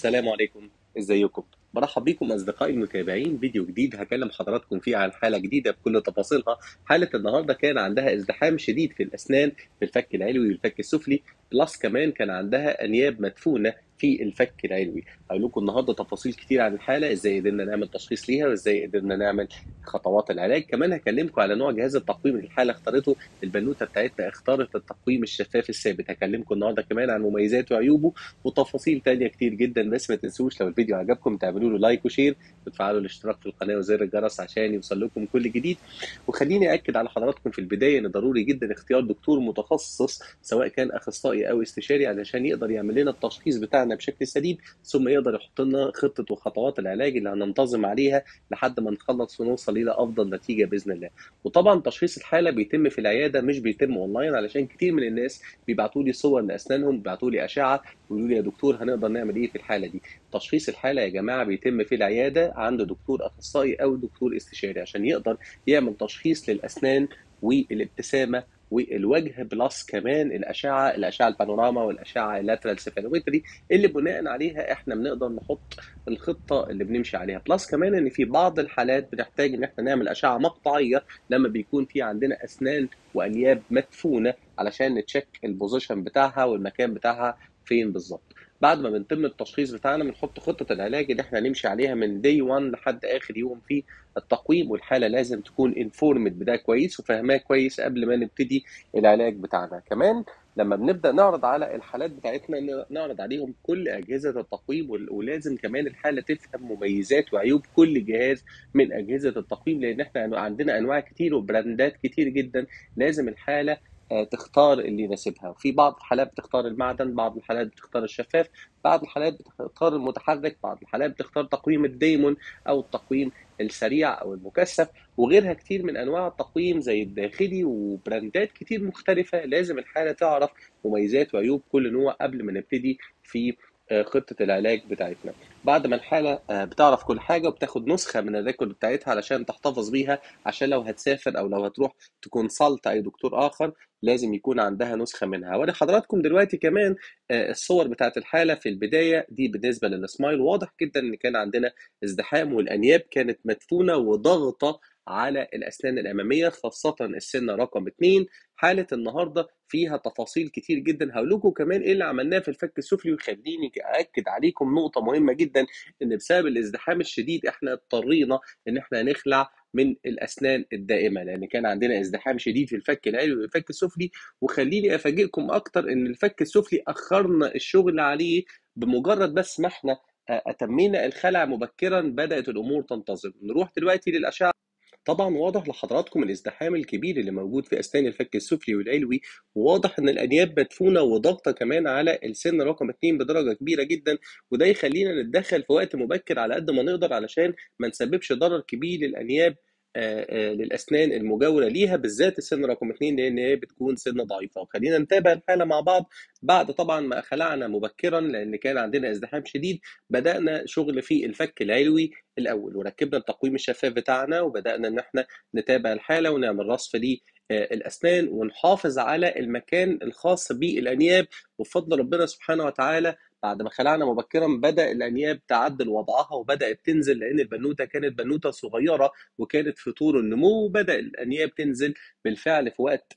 السلام عليكم ازيكم برحب بكم اصدقائي المتابعين فيديو جديد هكلم حضراتكم فيه عن حاله جديده بكل تفاصيلها حاله النهارده كان عندها ازدحام شديد في الاسنان في الفك العلوي والفك السفلي بلس كمان كان عندها انياب مدفونه في الفك العلوي هقول لكم النهارده تفاصيل كتير عن الحاله ازاي قدرنا نعمل تشخيص ليها وازاي قدرنا نعمل خطوات العلاج كمان هكلمكم على نوع جهاز التقويم اللي الحاله اختارته البنوته بتاعتنا اختارت التقويم الشفاف الثابت هكلمكم النهارده كمان عن مميزاته وعيوبه وتفاصيل تانية كتير جدا بس ما تنسوش لو الفيديو عجبكم تعملوا له لايك وشير وتفعلوا الاشتراك في القناه وزر الجرس عشان يوصل لكم كل جديد وخليني اكد على حضراتكم في البدايه ان ضروري جدا اختيار دكتور متخصص سواء كان اخصائي او استشاري علشان يقدر يعمل لنا التشخيص بتاعنا بشكل سليم ثم يقدر يحط لنا خطه وخطوات العلاج اللي هننتظم عليها لحد ما نخلص ونوصل الى افضل نتيجه باذن الله وطبعا تشخيص الحاله بيتم في العياده مش بيتم اونلاين علشان كتير من الناس بيبعتوا لي صور لاسنانهم بيبعتوا لي اشعه ويقولوا لي يا دكتور هنقدر نعمل ايه في الحاله دي تشخيص الحاله يا جماعه بيتم في العياده عند دكتور اخصائي او دكتور استشاري عشان يقدر يعمل تشخيص للاسنان والابتسامه والوجه بلس كمان الاشعه الاشعه البانوراما والاشعه اللاترال سيفالومتري اللي بناء عليها احنا بنقدر نحط الخطه اللي بنمشي عليها بلس كمان ان في بعض الحالات بنحتاج ان احنا نعمل اشعه مقطعيه لما بيكون في عندنا اسنان وانياب مدفونه علشان نتشيك البوزيشن بتاعها والمكان بتاعها فين بالظبط بعد ما بنتم التشخيص بتاعنا بنحط خطه العلاج اللي احنا نمشي عليها من دي 1 لحد اخر يوم في التقويم والحاله لازم تكون انفورمد بده كويس وفاهماه كويس قبل ما نبتدي العلاج بتاعنا كمان لما بنبدا نعرض على الحالات بتاعتنا نعرض عليهم كل اجهزه التقويم ولازم كمان الحاله تفهم مميزات وعيوب كل جهاز من اجهزه التقويم لان احنا عندنا انواع كتير وبراندات كتير جدا لازم الحاله تختار اللي يناسبها وفي بعض الحالات بتختار المعدن بعض الحالات بتختار الشفاف بعض الحالات بتختار المتحرك بعض الحالات بتختار تقويم الديمون او التقويم السريع او المكثف وغيرها كتير من انواع التقويم زي الداخلي وبراندات كتير مختلفه لازم الحاله تعرف مميزات وعيوب كل نوع قبل ما نبتدي في خطه العلاج بتاعتنا بعد ما الحاله بتعرف كل حاجه وبتاخد نسخه من الريكورد بتاعتها علشان تحتفظ بيها عشان لو هتسافر او لو هتروح تكونسلت اي دكتور اخر لازم يكون عندها نسخه منها وري حضراتكم دلوقتي كمان الصور بتاعت الحاله في البدايه دي بالنسبه للسمايل واضح جدا ان كان عندنا ازدحام والانياب كانت مدفونه وضغطه على الاسنان الاماميه خاصه السنه رقم 2 حاله النهارده فيها تفاصيل كتير جدا هقول لكم كمان ايه اللي عملناه في الفك السفلي ويخليني ااكد عليكم نقطه مهمه جدا ان بسبب الازدحام الشديد احنا اضطرينا ان احنا نخلع من الاسنان الدائمه لان كان عندنا ازدحام شديد في الفك العلوي والفك السفلي وخليني افاجئكم اكتر ان الفك السفلي اخرنا الشغل عليه بمجرد بس ما احنا اتمينا الخلع مبكرا بدات الامور تنتظم نروح دلوقتي للاشعه طبعا واضح لحضراتكم الازدحام الكبير اللي موجود في اسنان الفك السفلي والعلوي وواضح ان الانياب مدفونه وضغطه كمان على السن رقم 2 بدرجه كبيره جدا وده يخلينا نتدخل في وقت مبكر على قد ما نقدر علشان ما نسببش ضرر كبير للانياب آآ آآ للاسنان المجاوره ليها بالذات السن رقم 2 لان هي بتكون سن ضعيفه وخلينا نتابع الحاله مع بعض بعد طبعا ما خلعنا مبكرا لان كان عندنا ازدحام شديد بدانا شغل في الفك العلوي الاول وركبنا التقويم الشفاف بتاعنا وبدانا ان احنا نتابع الحاله ونعمل رصف ليه الاسنان ونحافظ على المكان الخاص بالانياب وبفضل ربنا سبحانه وتعالى بعد ما خلعنا مبكرا بدا الانياب تعدل وضعها وبدات تنزل لان البنوته كانت بنوته صغيره وكانت في طور النمو وبدا الانياب تنزل بالفعل في وقت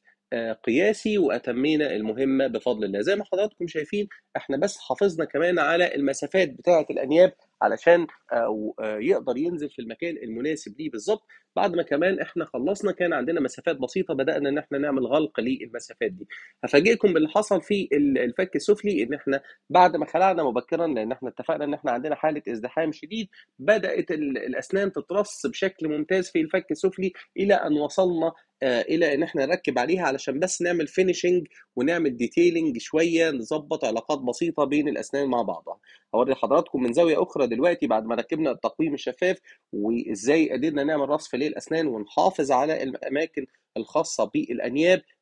قياسي واتمينا المهمه بفضل الله زي ما حضراتكم شايفين احنا بس حافظنا كمان على المسافات بتاعه الانياب علشان يقدر ينزل في المكان المناسب ليه بالظبط بعد ما كمان احنا خلصنا كان عندنا مسافات بسيطه بدانا ان احنا نعمل غلق للمسافات دي هفاجئكم باللي حصل في الفك السفلي ان احنا بعد ما خلعنا مبكرا لان احنا اتفقنا ان احنا عندنا حاله ازدحام شديد بدات الاسنان تترص بشكل ممتاز في الفك السفلي الى ان وصلنا الى ان احنا نركب عليها علشان بس نعمل فينيشنج ونعمل ديتيلنج شويه نظبط علاقات بسيطه بين الاسنان مع بعضها هوري لحضراتكم من زاويه اخرى دلوقتي بعد ما ركبنا التقويم الشفاف وازاي قدرنا نعمل رصف للاسنان ونحافظ على الاماكن الخاصه بالانياب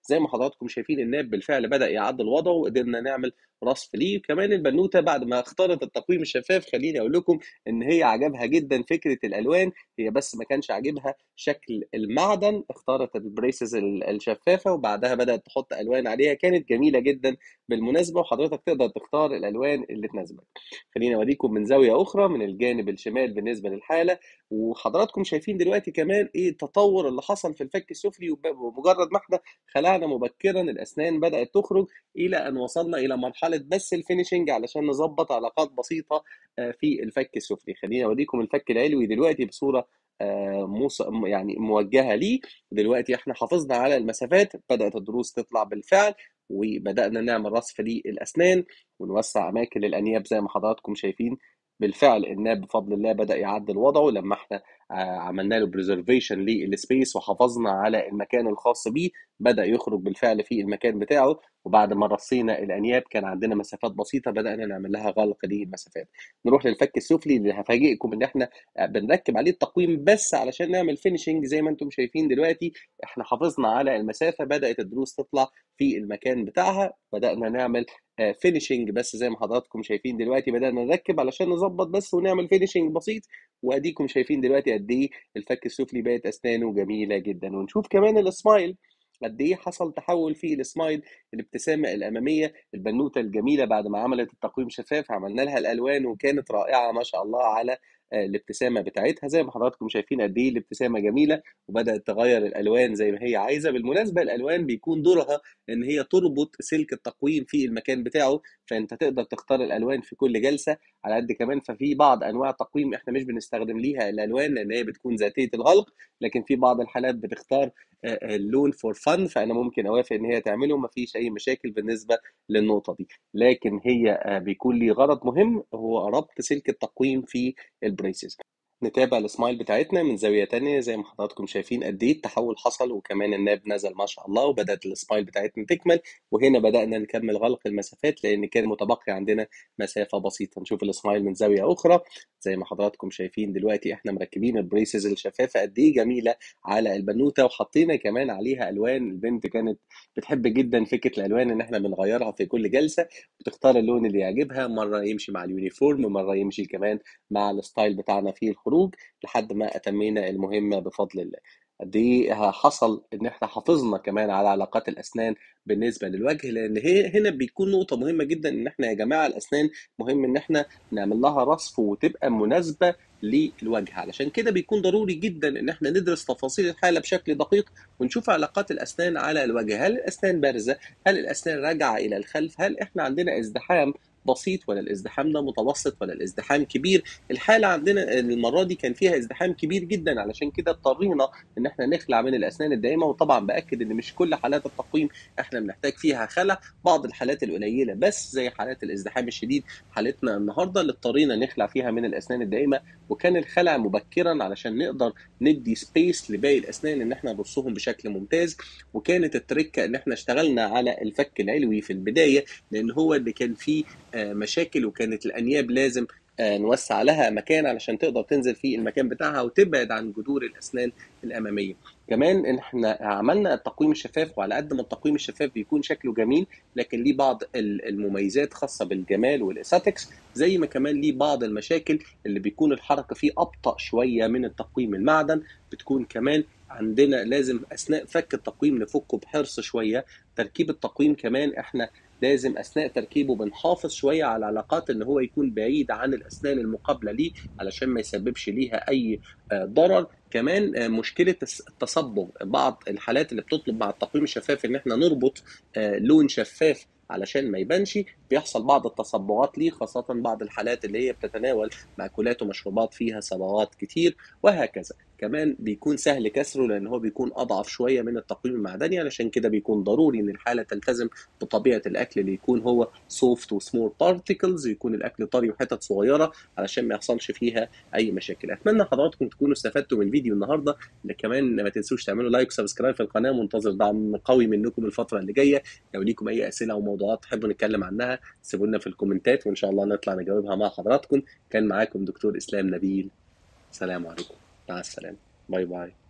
زي ما حضراتكم شايفين الناب بالفعل بدا يعدل وضعه وقدرنا نعمل رصف ليه كمان البنوته بعد ما اختارت التقويم الشفاف خليني اقول لكم ان هي عجبها جدا فكره الالوان هي بس ما كانش عاجبها شكل المعدن اختارت البريسز الشفافه وبعدها بدات تحط الوان عليها كانت جميله جدا بالمناسبه وحضرتك تقدر تختار الالوان اللي تناسبك خليني اوريكم من زاويه اخرى من الجانب الشمال بالنسبه للحاله وحضراتكم شايفين دلوقتي كمان ايه التطور اللي حصل في الفك السفلي ومجرد ما احنا خلعنا مبكرا الاسنان بدات تخرج الى ان وصلنا الى مرحله بس الفينشنج علشان نظبط علاقات بسيطه في الفك السفلي خليني اوريكم الفك العلوي دلوقتي بصوره موس... يعني موجهه ليه دلوقتي احنا حافظنا على المسافات بدات الضروس تطلع بالفعل وبدانا نعمل رصف للاسنان ونوسع اماكن الانياب زي ما حضراتكم شايفين بالفعل الناب بفضل الله بدا يعدل وضعه لما احنا عملنا له بريزرفيشن للسبيس وحافظنا على المكان الخاص بيه بدا يخرج بالفعل في المكان بتاعه وبعد ما رصينا الانياب كان عندنا مسافات بسيطه بدانا نعمل لها غلق للمسافات نروح للفك السفلي اللي هفاجئكم ان احنا بنركب عليه التقويم بس علشان نعمل فينشنج زي ما انتم شايفين دلوقتي احنا حافظنا على المسافه بدات الدروس تطلع في المكان بتاعها بدانا نعمل فينشنج بس زي ما حضراتكم شايفين دلوقتي بدانا نركب علشان نظبط بس ونعمل فينشنج بسيط واديكم شايفين دلوقتي قد ايه الفك السفلي بقت اسنانه جميله جدا ونشوف كمان السمايل قد ايه حصل تحول في السمايل الابتسامه الاماميه البنوته الجميله بعد ما عملت التقويم شفاف عملنا لها الالوان وكانت رائعه ما شاء الله على الابتسامه بتاعتها زي ما حضراتكم شايفين قد ايه الابتسامه جميله وبدات تغير الالوان زي ما هي عايزه بالمناسبه الالوان بيكون دورها ان هي تربط سلك التقويم في المكان بتاعه فانت تقدر تختار الالوان في كل جلسه على قد كمان ففي بعض انواع التقويم احنا مش بنستخدم ليها الالوان لان هي بتكون ذاتيه الغلق لكن في بعض الحالات بتختار اللون فور فن فانا ممكن اوافق ان هي تعمله ما فيش اي مشاكل بالنسبه للنقطه دي لكن هي بيكون لي غرض مهم هو ربط سلك التقويم في البريسز نتابع السمايل بتاعتنا من زاوية تانية زي ما حضراتكم شايفين قد ايه التحول حصل وكمان الناب نزل ما شاء الله وبدأت السمايل بتاعتنا تكمل وهنا بدأنا نكمل غلق المسافات لأن كان متبقي عندنا مسافة بسيطة نشوف السمايل من زاوية أخرى زي ما حضراتكم شايفين دلوقتي احنا مركبين البريسز الشفافة قد ايه جميلة على البنوتة وحطينا كمان عليها ألوان البنت كانت بتحب جدا فكرة الألوان إن احنا بنغيرها في كل جلسة بتختار اللون اللي يعجبها مرة يمشي مع اليونيفورم مرة يمشي كمان مع الستايل بتاعنا في الخروج لحد ما اتمينا المهمه بفضل الله قد ايه حصل ان احنا حافظنا كمان على علاقات الاسنان بالنسبه للوجه لان هي هنا بيكون نقطه مهمه جدا ان احنا يا جماعه الاسنان مهم ان احنا نعمل لها رصف وتبقى مناسبه للوجه علشان كده بيكون ضروري جدا ان احنا ندرس تفاصيل الحاله بشكل دقيق ونشوف علاقات الاسنان على الوجه هل الاسنان بارزه هل الاسنان راجعه الى الخلف هل احنا عندنا ازدحام بسيط ولا الازدحام ده متوسط ولا الازدحام كبير الحاله عندنا المره دي كان فيها ازدحام كبير جدا علشان كده اضطرينا ان احنا نخلع من الاسنان الدائمه وطبعا باكد ان مش كل حالات التقويم احنا بنحتاج فيها خلع بعض الحالات القليله بس زي حالات الازدحام الشديد حالتنا النهارده اللي اضطرينا نخلع فيها من الاسنان الدائمه وكان الخلع مبكرا علشان نقدر ندي سبيس لباقي الاسنان ان احنا نرصهم بشكل ممتاز وكانت التركه ان احنا اشتغلنا على الفك العلوي في البدايه لان هو اللي كان فيه مشاكل وكانت الانياب لازم نوسع لها مكان علشان تقدر تنزل في المكان بتاعها وتبعد عن جذور الاسنان الاماميه كمان ان احنا عملنا التقويم الشفاف وعلى قد ما التقويم الشفاف بيكون شكله جميل لكن ليه بعض المميزات خاصه بالجمال والاستاتكس زي ما كمان ليه بعض المشاكل اللي بيكون الحركه فيه ابطا شويه من التقويم المعدن بتكون كمان عندنا لازم اثناء فك التقويم نفكه بحرص شويه تركيب التقويم كمان احنا لازم اثناء تركيبه بنحافظ شويه على العلاقات ان هو يكون بعيد عن الاسنان المقابله ليه علشان ما يسببش ليها اي ضرر كمان مشكله التصبغ بعض الحالات اللي بتطلب مع التقويم الشفاف ان احنا نربط لون شفاف علشان ما يبانش بيحصل بعض التصبغات ليه خاصة بعض الحالات اللي هي بتتناول مأكولات ومشروبات فيها صبغات كتير وهكذا كمان بيكون سهل كسره لان هو بيكون اضعف شويه من التقويم المعدني علشان كده بيكون ضروري ان الحاله تلتزم بطبيعه الاكل اللي يكون هو سوفت وسمول بارتيكلز يكون الاكل طري وحتت صغيره علشان ما يحصلش فيها اي مشاكل اتمنى حضراتكم تكونوا استفدتوا من فيديو النهارده اللي كمان ما تنسوش تعملوا لايك وسبسكرايب في القناه منتظر دعم قوي منكم الفتره اللي جايه لو ليكم اي اسئله او موضوعات تحبوا نتكلم عنها سيبوا لنا في الكومنتات وان شاء الله نطلع نجاوبها مع حضراتكم كان معاكم دكتور اسلام نبيل سلام عليكم مع السلامه باي باي